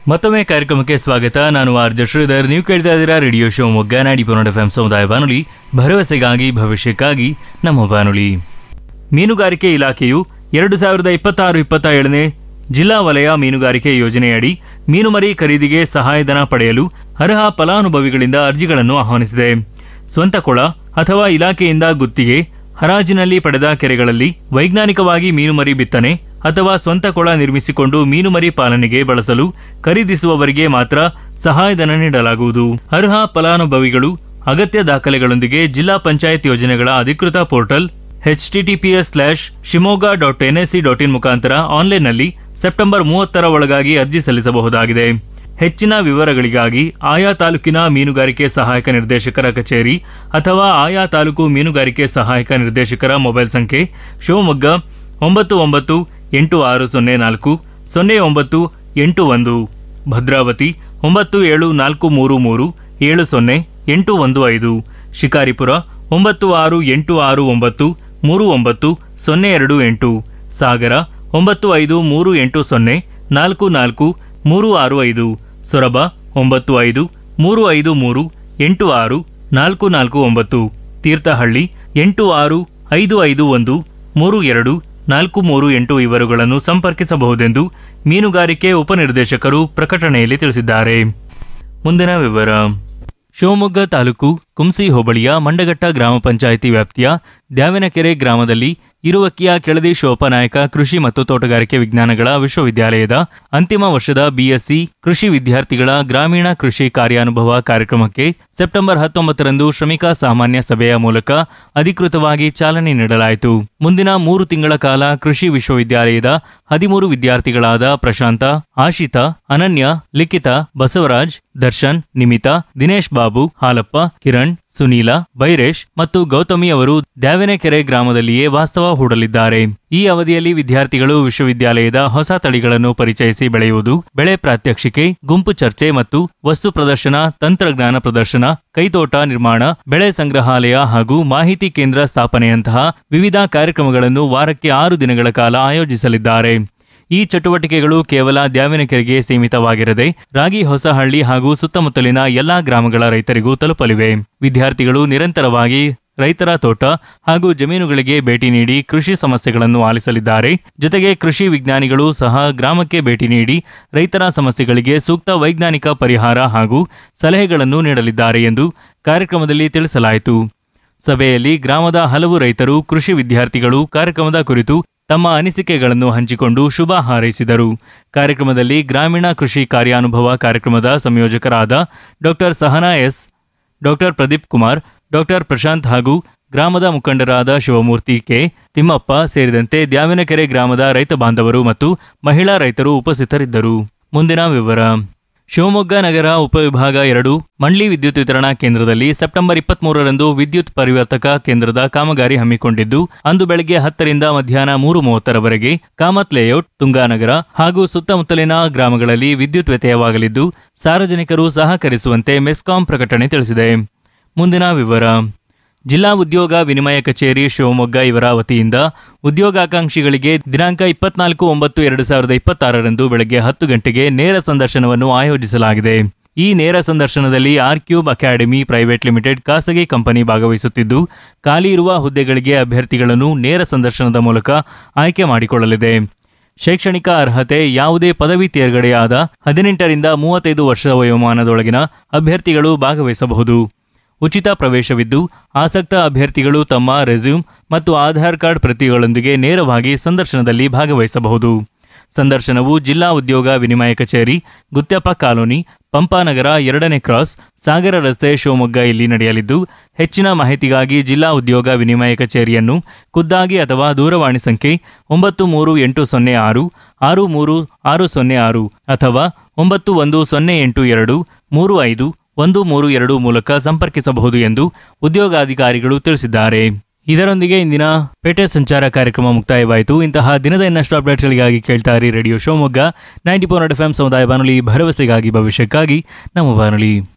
ಮತ್ತೊಮ್ಮೆ ಕಾರ್ಯಕ್ರಮಕ್ಕೆ ಸ್ವಾಗತ ನಾನು ಆರ್ ಜೆ ಶ್ರೀಧರ್ ನೀವು ಕೇಳ್ತಾ ಇದ್ದೀರಾ ರೇಡಿಯೋ ಶೋ ಮೊಗ್ಗ ನಾಡಿ ಪುನಡ ಎಫ್ ಸಮುದಾಯ ಬಾನುಲಿ ಭರವಸೆಗಾಗಿ ಭವಿಷ್ಯಕ್ಕಾಗಿ ನಮ್ಮ ಬಾನುಲಿ ಮೀನುಗಾರಿಕೆ ಇಲಾಖೆಯು ಎರಡು ಸಾವಿರದ ಇಪ್ಪತ್ತಾರು ಇಪ್ಪತ್ತ ಏಳನೇ ಜಿಲ್ಲಾ ವಲಯ ಮೀನುಗಾರಿಕೆ ಯೋಜನೆಯಡಿ ಮೀನುಮರಿ ಖರೀದಿಗೆ ಸಹಾಯಧನ ಪಡೆಯಲು ಅರ್ಹ ಫಲಾನುಭವಿಗಳಿಂದ ಅರ್ಜಿಗಳನ್ನು ಆಹ್ವಾನಿಸಿದೆ ಸ್ವಂತ ಕೊಳ ಅಥವಾ ಇಲಾಖೆಯಿಂದ ಗುತ್ತಿಗೆ ಹರಾಜಿನಲ್ಲಿ ಪಡೆದ ಕೆರೆಗಳಲ್ಲಿ ವೈಜ್ಞಾನಿಕವಾಗಿ ಮೀನುಮರಿ ಬಿತ್ತನೆ ಅಥವಾ ಸ್ವಂತ ಕೊಳ ನಿರ್ಮಿಸಿಕೊಂಡು ಮೀನುಮರಿ ಪಾಲನೆಗೆ ಬಳಸಲು ಖರೀದಿಸುವವರಿಗೆ ಮಾತ್ರ ಸಹಾಯಧನ ನೀಡಲಾಗುವುದು ಅರ್ಹ ಫಲಾನುಭವಿಗಳು ಅಗತ್ಯ ದಾಖಲೆಗಳೊಂದಿಗೆ ಜಿಲ್ಲಾ ಪಂಚಾಯತ್ ಯೋಜನೆಗಳ ಅಧಿಕೃತ portal HTTPS slash Shivamogga dot NSC dot in ಮುಖಾಂತರ ಆನ್ಲೈನ್ನಲ್ಲಿ ಸೆಪ್ಟೆಂಬರ್ ಮೂವತ್ತರ ಒಳಗಾಗಿ ಅರ್ಜಿ ಸಲ್ಲಿಸಬಹುದಾಗಿದೆ ಹೆಚ್ಚಿನ ವಿವರಗಳಿಗಾಗಿ ಆಯಾ ತಾಲೂಕಿನ ಮೀನುಗಾರಿಕೆ ಸಹಾಯಕ ನಿರ್ದೇಶಕರ ಕಚೇರಿ ಅಥವಾ ಆಯಾ ತಾಲೂಕು ಮೀನುಗಾರಿಕೆ ಸಹಾಯಕ ನಿರ್ದೇಶಕರ ಮೊಬೈಲ್ ಸಂಖ್ಯೆ ಶಿವಮೊಗ್ಗ ಒಂಬತ್ತು ಒಂಬತ್ತು ಎಂಟು ಆರು ಸೊನ್ನೆ ನಾಲ್ಕು ಸೊನ್ನೆ ಒಂಬತ್ತು ಎಂಟು ಒಂದು ಭದ್ರಾವತಿ ಒಂಬತ್ತು ಏಳು ನಾಲ್ಕು ಮೂರು ಮೂರು ಏಳು ಸೊನ್ನೆ ಎಂಟು ಒಂದು ಐದು ಶಿಕಾರಿಪುರ ಒಂಬತ್ತು ಆರು ಎಂಟು ಆರು ಒಂಬತ್ತು ಮೂರು ಒಂಬತ್ತು ಸೊನ್ನೆ ಎರಡು ಎಂಟು ಸಾಗರ ಒಂಬತ್ತು ಐದು ಮೂರು ಎಂಟು ಸೊನ್ನೆ ನಾಲ್ಕು ನಾಲ್ಕು ಮೂರು ಆರು ಐದು ಸೊರಬ ಒಂಬತ್ತು ಐದು ಮೂರು ಐದು ಮೂರು ಎಂಟು ಆರು ನಾಲ್ಕು ನಾಲ್ಕು ಒಂಬತ್ತು ತೀರ್ಥಹಳ್ಳಿ ಎಂಟು ಆರು ಐದು ಐದು ಒಂದು ಮೂರು ಎರಡು ನಾಲ್ಕು ಮೂರು ಎಂಟು ಇವರುಗಳನ್ನು ಸಂಪರ್ಕಿಸಬಹುದೆಂದು ಮೀನುಗಾರಿಕೆ ಉಪನಿರ್ದೇಶಕರು ಪ್ರಕಟಣೆಯಲ್ಲಿ ತಿಳಿಸಿದ್ದಾರೆ ಮುಂದಿನ ವಿವರ ಶಿವಮೊಗ್ಗ ತಾಲೂಕು ಕುಂಸಿ ಹೋಬಳಿಯ ಮಂಡಗಟ್ಟ ಗ್ರಾಮ ಪಂಚಾಯಿತಿ ವ್ಯಾಪ್ತಿಯ ದ್ಯಾವಿನಕೆರೆ ಗ್ರಾಮದಲ್ಲಿ ಇರುವಕ್ಕಿಯ ಕೆಳದಿ ಶಿವಪ್ಪನಾಯಕ ಕೃಷಿ ಮತ್ತು ತೋಟಗಾರಿಕೆ ವಿಜ್ಞಾನಗಳ ವಿಶ್ವವಿದ್ಯಾಲಯದ ಅಂತಿಮ ವರ್ಷದ ಬಿಎಸ್ಸಿ ಕೃಷಿ ವಿದ್ಯಾರ್ಥಿಗಳ ಗ್ರಾಮೀಣ ಕೃಷಿ ಕಾರ್ಯಾನುಭವ ಕಾರ್ಯಕ್ರಮಕ್ಕೆ ಸೆಪ್ಟೆಂಬರ್ ಹತ್ತೊಂಬತ್ತರಂದು ಶ್ರಮಿಕ ಸಾಮಾನ್ಯ ಸಭೆಯ ಮೂಲಕ ಅಧಿಕೃತವಾಗಿ ಚಾಲನೆ ನೀಡಲಾಯಿತು ಮುಂದಿನ ಮೂರು ತಿಂಗಳ ಕಾಲ ಕೃಷಿ ವಿಶ್ವವಿದ್ಯಾಲಯದ ಹದಿಮೂರು ವಿದ್ಯಾರ್ಥಿಗಳಾದ ಪ್ರಶಾಂತ ಆಶಿತಾ ಅನನ್ಯ ಲಿಖಿತ ಬಸವರಾಜ್ ದರ್ಶನ್ ನಿಮಿತಾ ದಿನೇಶ್ ಬಾಬು ಹಾಲಪ್ಪ ಕಿರಣ್ ಸುನೀಲ ಬೈರೇಶ್ ಮತ್ತು ಗೌತಮಿ ಅವರು ದ್ಯಾವೆನೆಕೆರೆ ಗ್ರಾಮದಲ್ಲಿಯೇ ವಾಸ್ತವ ಹೂಡಲಿದ್ದಾರೆ ಈ ಅವಧಿಯಲ್ಲಿ ವಿದ್ಯಾರ್ಥಿಗಳು ವಿಶ್ವವಿದ್ಯಾಲಯದ ಹೊಸ ತಳಿಗಳನ್ನು ಪರಿಚಯಿಸಿ ಬೆಳೆಯುವುದು ಬೆಳೆ ಪ್ರಾತ್ಯಕ್ಷಿಕೆ ಗುಂಪು ಚರ್ಚೆ ಮತ್ತು ವಸ್ತು ಪ್ರದರ್ಶನ ತಂತ್ರಜ್ಞಾನ ಪ್ರದರ್ಶನ ಕೈತೋಟ ನಿರ್ಮಾಣ ಬೆಳೆ ಸಂಗ್ರಹಾಲಯ ಹಾಗೂ ಮಾಹಿತಿ ಕೇಂದ್ರ ಸ್ಥಾಪನೆಯಂತಹ ವಿವಿಧ ಕಾರ್ಯಕ್ರಮಗಳನ್ನು ವಾರಕ್ಕೆ ಆರು ದಿನಗಳ ಕಾಲ ಆಯೋಜಿಸಲಿದ್ದಾರೆ ಈ ಚಟುವಟಿಕೆಗಳು ಕೇವಲ ದ್ಯಾವಿನಕೆರೆಗೆ ಸೀಮಿತವಾಗಿರದೆ ರಾಗಿ ಹೊಸಹಳ್ಳಿ ಹಾಗೂ ಸುತ್ತಮುತ್ತಲಿನ ಎಲ್ಲಾ ಗ್ರಾಮಗಳ ರೈತರಿಗೂ ತಲುಪಲಿವೆ ವಿದ್ಯಾರ್ಥಿಗಳು ನಿರಂತರವಾಗಿ ರೈತರ ತೋಟ ಹಾಗೂ ಜಮೀನುಗಳಿಗೆ ಭೇಟಿ ನೀಡಿ ಕೃಷಿ ಸಮಸ್ಯೆಗಳನ್ನು ಆಲಿಸಲಿದ್ದಾರೆ ಜೊತೆಗೆ ಕೃಷಿ ವಿಜ್ಞಾನಿಗಳು ಸಹ ಗ್ರಾಮಕ್ಕೆ ಭೇಟಿ ನೀಡಿ ರೈತರ ಸಮಸ್ಯೆಗಳಿಗೆ ಸೂಕ್ತ ವೈಜ್ಞಾನಿಕ ಪರಿಹಾರ ಹಾಗೂ ಸಲಹೆಗಳನ್ನು ನೀಡಲಿದ್ದಾರೆ ಎಂದು ಕಾರ್ಯಕ್ರಮದಲ್ಲಿ ತಿಳಿಸಲಾಯಿತು ಸಭೆಯಲ್ಲಿ ಗ್ರಾಮದ ಹಲವು ರೈತರು ಕೃಷಿ ವಿದ್ಯಾರ್ಥಿಗಳು ಕಾರ್ಯಕ್ರಮದ ಕುರಿತು ತಮ್ಮ ಅನಿಸಿಕೆಗಳನ್ನು ಹಂಚಿಕೊಂಡು ಶುಭ ಹಾರೈಸಿದರು ಕಾರ್ಯಕ್ರಮದಲ್ಲಿ ಗ್ರಾಮೀಣ ಕೃಷಿ ಕಾರ್ಯಾನುಭವ ಕಾರ್ಯಕ್ರಮದ ಸಂಯೋಜಕರಾದ doctor Sahana S doctor Pradeep Kumar doctor Prashanth ಹಾಗೂ ಗ್ರಾಮದ ಮುಖಂಡರಾದ ಶಿವಮೂರ್ತಿ ಕೆ ತಿಮ್ಮಪ್ಪ ಸೇರಿದಂತೆ ದ್ಯಾವಿನಕೆರೆ ಗ್ರಾಮದ ರೈತ ಬಾಂಧವರು ಮತ್ತು ಮಹಿಳಾ ರೈತರು ಉಪಸ್ಥಿತರಿದ್ದರು ಮುಂದಿನ ವಿವರ ಶಿವಮೊಗ್ಗ ನಗರ ಉಪವಿಭಾಗ ಎರಡು ಮಂಡ್ಲಿ ವಿದ್ಯುತ್ ವಿತರಣಾ ಕೇಂದ್ರದಲ್ಲಿ ಸೆಪ್ಟೆಂಬರ್ ಇಪ್ಪತ್ಮೂರರಂದು ವಿದ್ಯುತ್ ಪರಿವರ್ತಕ ಕೇಂದ್ರದ ಕಾಮಗಾರಿ ಹಮ್ಮಿಕೊಂಡಿದ್ದು ಅಂದು ಬೆಳಗ್ಗೆ ಹತ್ತರಿಂದ ಮಧ್ಯಾಹ್ನ ಮೂರು ಮೂವತ್ತರವರೆಗೆ ಕಾಮತ್ ಲೇಔಟ್ ತುಂಗಾನಗರ ಹಾಗೂ ಸುತ್ತಮುತ್ತಲಿನ ಗ್ರಾಮಗಳಲ್ಲಿ ವಿದ್ಯುತ್ ವ್ಯತ್ಯಯವಾಗಲಿದ್ದು ಸಾರ್ವಜನಿಕರು ಸಹಕರಿಸುವಂತೆ ಮೆಸ್ಕಾಂ ಪ್ರಕಟಣೆ ತಿಳಿಸಿದೆ ಮುಂದಿನ ವಿವರ ಜಿಲ್ಲಾ ಉದ್ಯೋಗ ವಿನಿಮಯ ಕಚೇರಿ ಶಿವಮೊಗ್ಗ ಇವರ ವತಿಯಿಂದ ಉದ್ಯೋಗಾಕಾಂಕ್ಷಿಗಳಿಗೆ ದಿನಾಂಕ ಇಪ್ಪತ್ನಾಲ್ಕು ಒಂಬತ್ತು ಎರಡು ಸಾವಿರದ ಇಪ್ಪತ್ತಾರರಂದು ಬೆಳಗ್ಗೆ ಹತ್ತು ಗಂಟೆಗೆ ನೇರ ಸಂದರ್ಶನವನ್ನು ಆಯೋಜಿಸಲಾಗಿದೆ ಈ ನೇರ ಸಂದರ್ಶನದಲ್ಲಿ R cube academy private limited ಖಾಸಗಿ ಕಂಪನಿ ಭಾಗವಹಿಸುತ್ತಿದ್ದು ಖಾಲಿ ಇರುವ ಹುದ್ದೆಗಳಿಗೆ ಅಭ್ಯರ್ಥಿಗಳನ್ನು ನೇರ ಸಂದರ್ಶನದ ಮೂಲಕ ಆಯ್ಕೆ ಮಾಡಿಕೊಳ್ಳಲಿದೆ ಶೈಕ್ಷಣಿಕ ಅರ್ಹತೆ ಯಾವುದೇ ಪದವಿ ತೇರ್ಗಡೆಯಾದ ಹದಿನೆಂಟರಿಂದ ಮೂವತ್ತೈದು ವರ್ಷ ವಯೋಮಾನದೊಳಗಿನ ಅಭ್ಯರ್ಥಿಗಳು ಭಾಗವಹಿಸಬಹುದು ಉಚಿತ ಪ್ರವೇಶವಿದ್ದು ಆಸಕ್ತ ಅಭ್ಯರ್ಥಿಗಳು ತಮ್ಮ ರೆಸ್ಯೂಮ್ ಮತ್ತು ಆಧಾರ್ ಕಾರ್ಡ್ ಪ್ರತಿಗಳೊಂದಿಗೆ ನೇರವಾಗಿ ಸಂದರ್ಶನದಲ್ಲಿ ಭಾಗವಹಿಸಬಹುದು ಸಂದರ್ಶನವು ಜಿಲ್ಲಾ ಉದ್ಯೋಗ ವಿನಿಮಯ ಕಚೇರಿ ಗುತ್ಯಪ್ಪ ಕಾಲೋನಿ ಪಂಪಾನಗರ ಎರಡನೇ ಕ್ರಾಸ್ ಸಾಗರ ರಸ್ತೆ ಶಿವಮೊಗ್ಗ ಇಲ್ಲಿ ನಡೆಯಲಿದ್ದು ಹೆಚ್ಚಿನ ಮಾಹಿತಿಗಾಗಿ ಜಿಲ್ಲಾ ಉದ್ಯೋಗ ವಿನಿಮಯ ಕಚೇರಿಯನ್ನು ಖುದ್ದಾಗಿ ಅಥವಾ ದೂರವಾಣಿ ಸಂಖ್ಯೆ ಒಂಬತ್ತು ಮೂರು ಎಂಟು ಸೊನ್ನೆ ಆರು ಆರು ಮೂರು ಆರು ಸೊನ್ನೆ ಆರು ಅಥವಾ ಒಂಬತ್ತು ಒಂದು ಸೊನ್ನೆ ಎಂಟು ಎರಡು ಮೂರು ಐದು ಒಂದು ಮೂರು ಎರಡು ಮೂಲಕ ಸಂಪರ್ಕಿಸಬಹುದು ಎಂದು ಉದ್ಯೋಗಾಧಿಕಾರಿಗಳು ತಿಳಿಸಿದ್ದಾರೆ ಇದರೊಂದಿಗೆ ಇಂದಿನ ಪೇಟೆ ಸಂಚಾರ ಕಾರ್ಯಕ್ರಮ ಮುಕ್ತಾಯವಾಯಿತು ಇಂತಹ ದಿನದ ಇನ್ನಷ್ಟು ಅಪ್ಡೇಟ್ಸ್ಗಳಿಗಾಗಿ ಕೇಳ್ತಾ ಇರಿ radio Shivamogga ninety four F M ಸಮುದಾಯ ಬಾನುಲಿ ಭರವಸೆಗಾಗಿ ಭವಿಷ್ಯಕ್ಕಾಗಿ ನಮ್ಮ ಬಾನುಲಿ